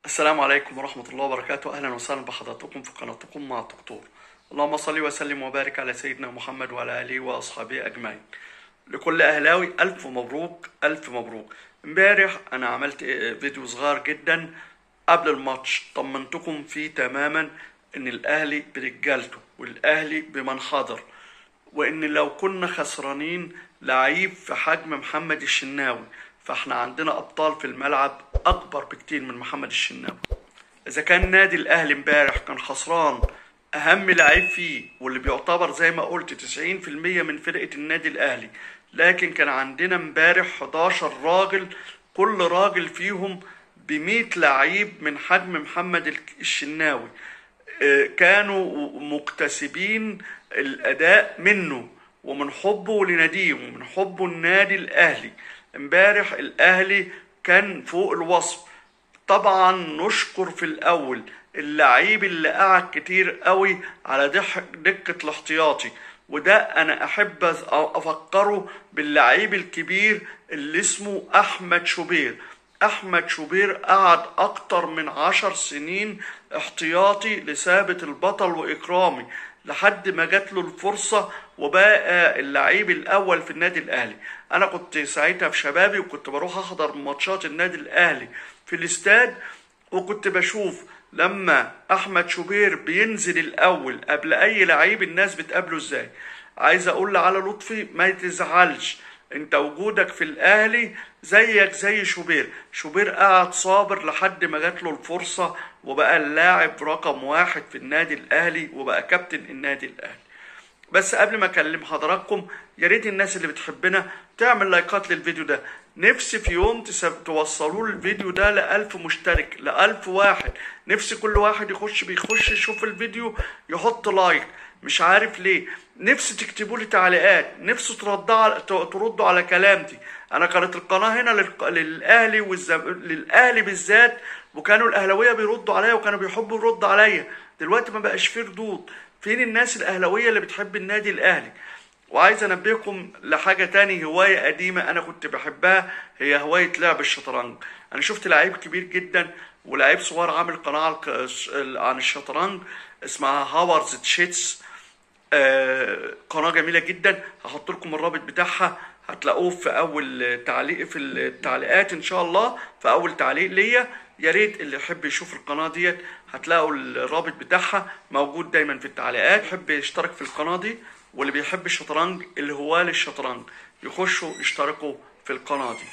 السلام عليكم ورحمة الله وبركاته أهلا وسهلا بحضراتكم في قناتكم مع الدكتور اللهم صل وسلم وبارك على سيدنا محمد وعلى آله وأصحابه أجمعين لكل أهلاوي ألف مبروك ألف مبروك امبارح أنا عملت فيديو صغير جدا قبل الماتش طمنتكم فيه تماما إن الأهلي برجالته والأهلي بمن حضر وإن لو كنا خسرانين لعيب في حجم محمد الشناوي فاحنا عندنا ابطال في الملعب اكبر بكتير من محمد الشناوي اذا كان نادي الاهلي امبارح كان خسران اهم لعيب فيه واللي بيعتبر زي ما قلت 90% من فرقه النادي الاهلي لكن كان عندنا امبارح 11 راجل كل راجل فيهم ب 100 لعيب من حجم محمد الشناوي كانوا مكتسبين الاداء منه ومن حبه لناديه ومن حبه النادي الاهلي امبارح الاهلي كان فوق الوصف طبعا نشكر في الاول اللعيب اللي قعد كتير قوي على دكة الاحتياطي وده انا احب افكره باللعيب الكبير اللي اسمه احمد شوبير احمد شوبير قعد اكتر من عشر سنين احتياطي لثابت البطل واكرامي لحد ما جات له الفرصة وبقى اللعيب الأول في النادي الأهلي أنا كنت ساعتها في شبابي وكنت بروح أحضر ماتشات النادي الأهلي في الاستاد وكنت بشوف لما أحمد شوبير بينزل الأول قبل أي لعيب الناس بتقابله إزاي عايز أقول لعلى لطفي ما تزعلش انت وجودك في الاهلي زيك زي شوبير شوبير قعد صابر لحد ما جات له الفرصة وبقى اللاعب رقم واحد في النادي الاهلي وبقى كابتن النادي الاهلي بس قبل ما اكلم حضراتكم يا ريت الناس اللي بتحبنا تعمل لايكات للفيديو ده نفسي في يوم توصلوا الفيديو ده لألف مشترك لألف واحد نفسي كل واحد يخش بيخش يشوف الفيديو يحط لايك مش عارف ليه نفسي تكتبوا لي تعليقات نفسي تردوا على تردوا على كلامتي انا كانت القناه هنا للاهلي والزم... للاهلي بالذات وكانوا الاهلاويه بيردوا عليا وكانوا بيحبوا يردوا عليا دلوقتي ما بقاش فيه ردود فين الناس الاهلاويه اللي بتحب النادي الاهلي وعايز انبهكم لحاجة تاني هواية قديمة أنا كنت بحبها هي هواية لعب الشطرنج أنا شفت لعيب كبير جدا ولعيب صغير عامل قناة عن الشطرنج اسمها هاورز تشيتس آه قناة جميلة جدا هحط لكم الرابط بتاعها هتلاقوه في أول تعليق في التعليقات إن شاء الله في أول تعليق ليا يا ريت اللي يحب يشوف القناة ديت هتلاقوا الرابط بتاعها موجود دايما في التعليقات يحب يشترك في القناة دي واللي بيحب الشطرنج اللي هو للشطرنج يخشوا يشتركوا في القناة دي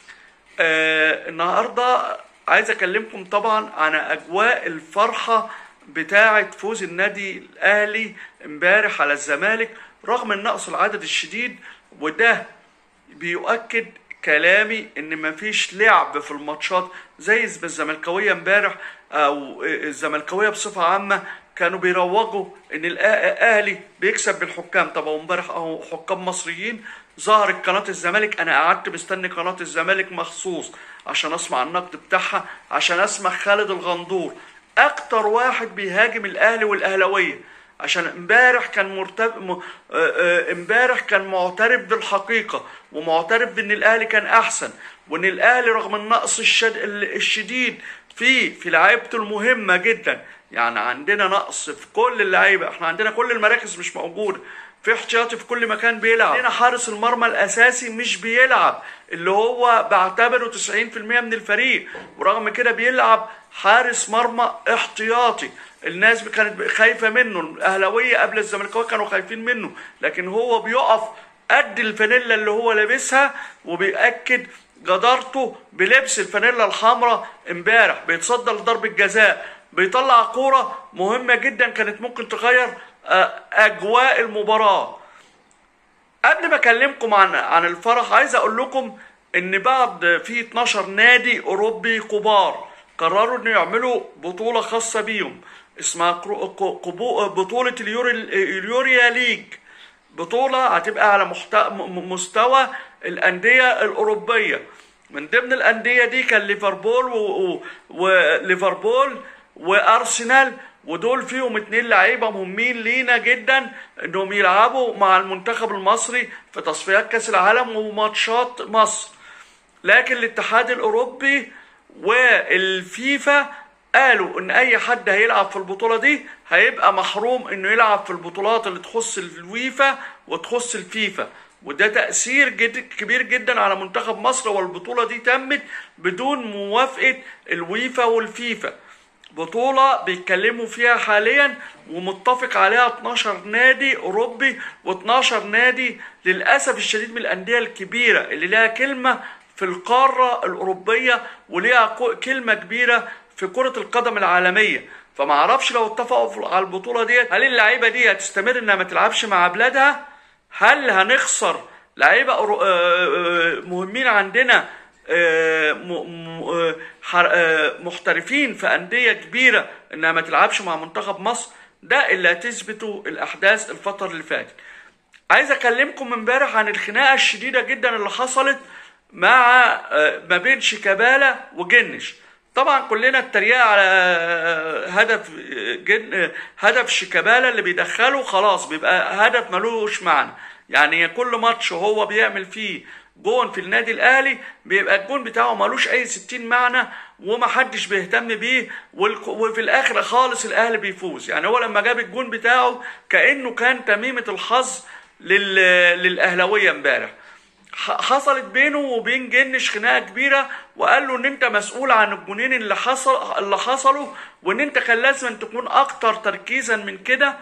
آه النهاردة عايز أكلمكم طبعا عن أجواء الفرحة بتاعة فوز النادي الأهلي امبارح على الزمالك رغم النقص العدد الشديد وده بيؤكد كلامي ان مفيش لعب في الماتشات زي الزملكاويه امبارح او الزملكاويه بصفه عامه كانوا بيروجوا ان الاهلي بيكسب بالحكام طب امبارح اهو حكام مصريين ظهرت قناه الزمالك انا قعدت مستني قناه الزمالك مخصوص عشان اسمع النقد بتاعها عشان اسمع خالد الغندور اكتر واحد بيهاجم الاهلي والاهلاويه عشان امبارح كان مرتب امبارح كان معترف بالحقيقه ومعترف بان الاهلي كان احسن وان الاهلي رغم النقص الشد... الشديد في في لعيبته المهمه جدا يعني عندنا نقص في كل اللعيبه احنا عندنا كل المراكز مش موجوده في احتياطي في كل مكان بيلعب عندنا حارس المرمى الاساسي مش بيلعب اللي هو بعتبره 90% من الفريق ورغم كده بيلعب حارس مرمى احتياطي الناس كانت خايفه منه الاهلاويه قبل الزملكاويه كانوا خايفين منه لكن هو بيقف قد الفانيلا اللي هو لابسها وبيأكد جدارته بلبس الفانيلا الحمراء امبارح بيتصدى لضربة جزاء بيطلع كورة مهمة جدا كانت ممكن تغير أجواء المباراة قبل ما أكلمكم عن عن الفرح عايز أقول لكم إن بعد في 12 نادي أوروبي كبار قرروا إنه يعملوا بطولة خاصة بيهم اسمها بطولة اليوريا ليج بطولة هتبقى على مستوى الأندية الأوروبية من ضمن الأندية دي كان ليفربول وليفربول وأرسنال ودول فيهم اتنين لعيبة مهمين لينا جدا انهم يلعبوا مع المنتخب المصري في تصفيات كأس العالم وماتشات مصر لكن الاتحاد الأوروبي والفيفا قالوا ان اي حد هيلعب في البطوله دي هيبقى محروم انه يلعب في البطولات اللي تخص الويفا وتخص الفيفا وده تأثير جد كبير جدا على منتخب مصر والبطولة دي تمت بدون موافقة الويفا والفيفا بطولة بيتكلموا فيها حاليا ومتفق عليها 12 نادي أوروبي و12 نادي للأسف الشديد من الأندية الكبيرة اللي لها كلمة في القارة الأوروبية وليها كلمة كبيرة في كرة القدم العالمية فما اعرفش لو اتفقوا على البطولة دي هل اللعيبة دي هتستمر انها ما تلعبش مع بلادها هل هنخسر لعيبة مهمين عندنا محترفين في أندية كبيرة إنها ما تلعبش مع منتخب مصر ده اللي هتثبته الأحداث الفترة اللي فاتت عايز أكلمكم امبارح عن الخناقة الشديدة جدا اللي حصلت مع ما بين شيكابالا وجنش طبعا كلنا التريقة على هدف جن هدف شيكابالا اللي بيدخله خلاص بيبقى هدف ملوش معنى يعني كل ماتش هو بيعمل فيه جون في النادي الاهلي بيبقى الجون بتاعه ملوش اي 60 معنى ومحدش بيهتم بيه وفي الاخر خالص الاهلي بيفوز يعني هو لما جاب الجون بتاعه كانه كان تميمه الحظ لل... للاهلاويه امبارح حصلت بينه وبين جنش خناقه كبيره وقال له ان انت مسؤول عن الجونين اللي حصل اللي حصلوا وان انت كان لازم تكون اكتر تركيزا من كده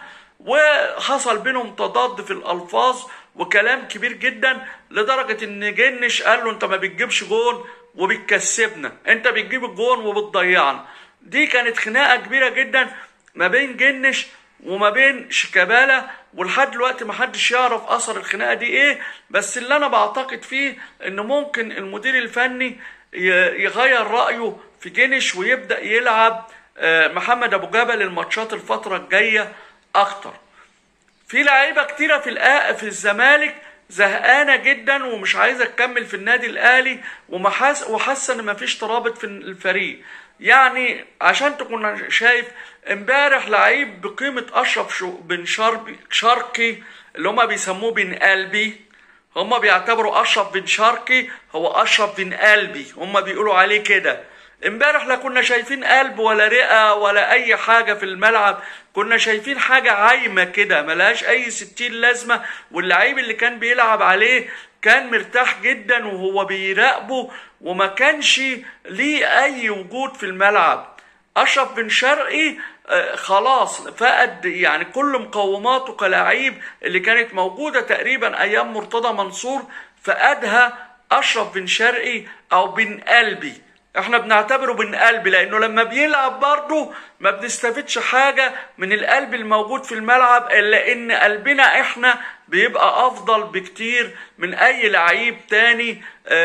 وحصل بينهم تضاد في الالفاظ وكلام كبير جدا لدرجه ان جنش قال له انت ما بتجيبش جون وبتكسبنا انت بتجيب الجون وبتضيعنا دي كانت خناقه كبيره جدا ما بين جنش وما بين شيكابالا ولحد دلوقتي محدش يعرف اثر الخناقه دي ايه بس اللي انا بعتقد فيه ان ممكن المدير الفني يغير رايه في جنش ويبدا يلعب محمد ابو جبل الماتشات الفتره الجايه اكتر في لعيبه كتيره في في الزمالك زهقانه جدا ومش عايزه تكمل في النادي الاهلي وحاسه ان مفيش ترابط في الفريق يعني عشان تكون شايف امبارح لعيب بقيمه اشرف شو بن شربي شرقي اللي هما بيسموه بن قلبي هما بيعتبروا اشرف بن شرقي هو اشرف بن قلبي هما بيقولوا عليه كده امبارح لا كنا شايفين قلب ولا رئه ولا اي حاجه في الملعب كنا شايفين حاجه عايمه كده ملهاش اي ستين لازمه واللعيب اللي كان بيلعب عليه كان مرتاح جدا وهو بيراقبه وما كانش ليه اي وجود في الملعب اشرف بن شرقي خلاص فقد يعني كل مقوماته كلاعب اللي كانت موجوده تقريبا ايام مرتضى منصور فقدها اشرف بن شرقي او بن قلبي احنا بنعتبره بن قلب لانه لما بيلعب برضه ما بنستفدش حاجة من القلب الموجود في الملعب الا ان قلبنا احنا بيبقى افضل بكتير من اي لعيب تاني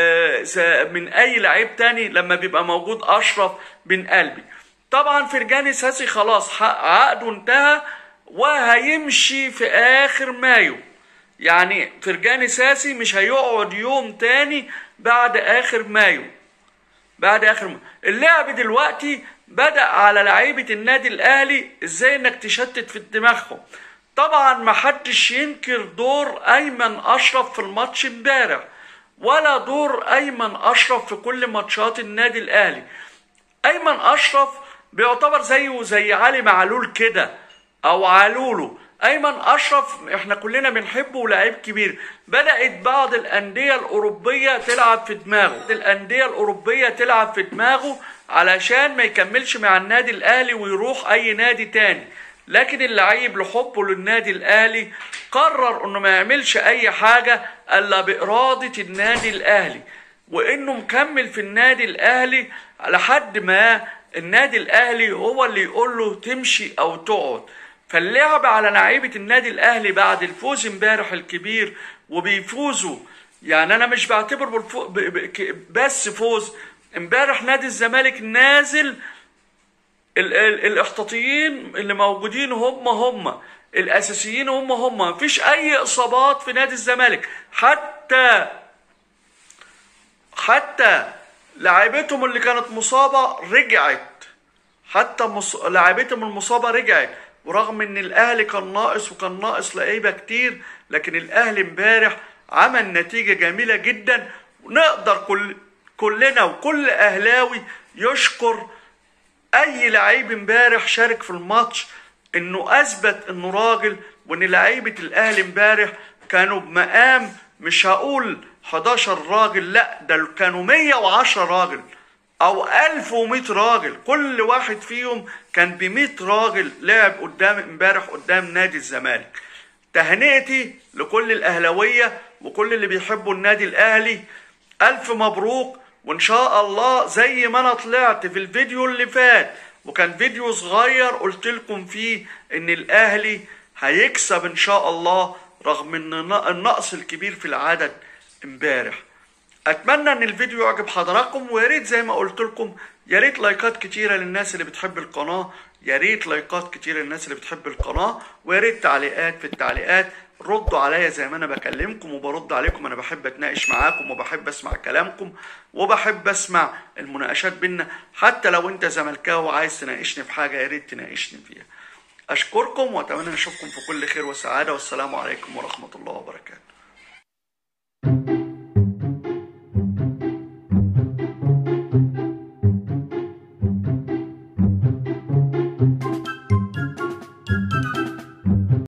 من اي لعيب تاني لما بيبقى موجود اشرف بن قلبي طبعا فرجاني ساسي خلاص عقده انتهى وهيمشي في اخر مايو يعني فرجاني ساسي مش هيقعد يوم تاني بعد اخر مايو بعد اخر م... اللعب دلوقتي بدا على لعيبه النادي الاهلي ازاي انك تشتت في دماغهم طبعا ما حدش ينكر دور ايمن اشرف في الماتش امبارح ولا دور ايمن اشرف في كل ماتشات النادي الاهلي ايمن اشرف بيعتبر زيه زي علي معلول كده او علولو ايمن اشرف احنا كلنا بنحبه ولاعيب كبير بدات بعض الانديه الاوروبيه تلعب في دماغه الانديه الاوروبيه تلعب في دماغه علشان ما يكملش مع النادي الاهلي ويروح اي نادي تاني لكن اللعيب لحبه للنادي الاهلي قرر انه ما يعملش اي حاجه الا باراده النادي الاهلي وانه مكمل في النادي الاهلي لحد ما النادي الاهلي هو اللي يقول له تمشي او تقعد فاللعب على لعيبه النادي الاهلي بعد الفوز امبارح الكبير وبيفوزوا يعني انا مش بعتبر بالفو... ب... ب... بس فوز امبارح نادي الزمالك نازل ال... ال... الاحتياطيين اللي موجودين هم هم الاساسيين هم هم مفيش اي اصابات في نادي الزمالك حتى حتى لاعيبتهم اللي كانت مصابه رجعت حتى مص... لاعيبتهم المصابه رجعت ورغم ان الاهلي كان ناقص وكان ناقص لعيبه كتير لكن الاهلي امبارح عمل نتيجه جميله جدا ونقدر كل كلنا وكل اهلاوي يشكر اي لعيب امبارح شارك في الماتش انه اثبت انه راجل وان لعيبه الاهلي امبارح كانوا بمقام مش هقول 11 راجل لا ده كانوا 110 راجل او 1100 راجل كل واحد فيهم كان ب 100 راجل لعب قدام امبارح قدام نادي الزمالك تهنئتي لكل الاهلاويه وكل اللي بيحبوا النادي الاهلي الف مبروك وان شاء الله زي ما انا طلعت في الفيديو اللي فات وكان فيديو صغير قلت لكم فيه ان الاهلي هيكسب ان شاء الله رغم ان النقص الكبير في العدد امبارح اتمنى ان الفيديو يعجب حضراتكم ويا ريت زي ما قلت لكم يا ريت لايكات كتيره للناس اللي بتحب القناه يا ريت لايكات كتيره للناس اللي بتحب القناه ويا ريت تعليقات في التعليقات ردوا عليا زي ما انا بكلمكم وبرد عليكم انا بحب اتناقش معاكم وبحب اسمع كلامكم وبحب اسمع المناقشات بينا حتى لو انت زملكاوي وعايز تناقشني في حاجه يا ريت تناقشني فيها اشكركم واتمنى اشوفكم في كل خير وسعاده والسلام عليكم ورحمه الله وبركاته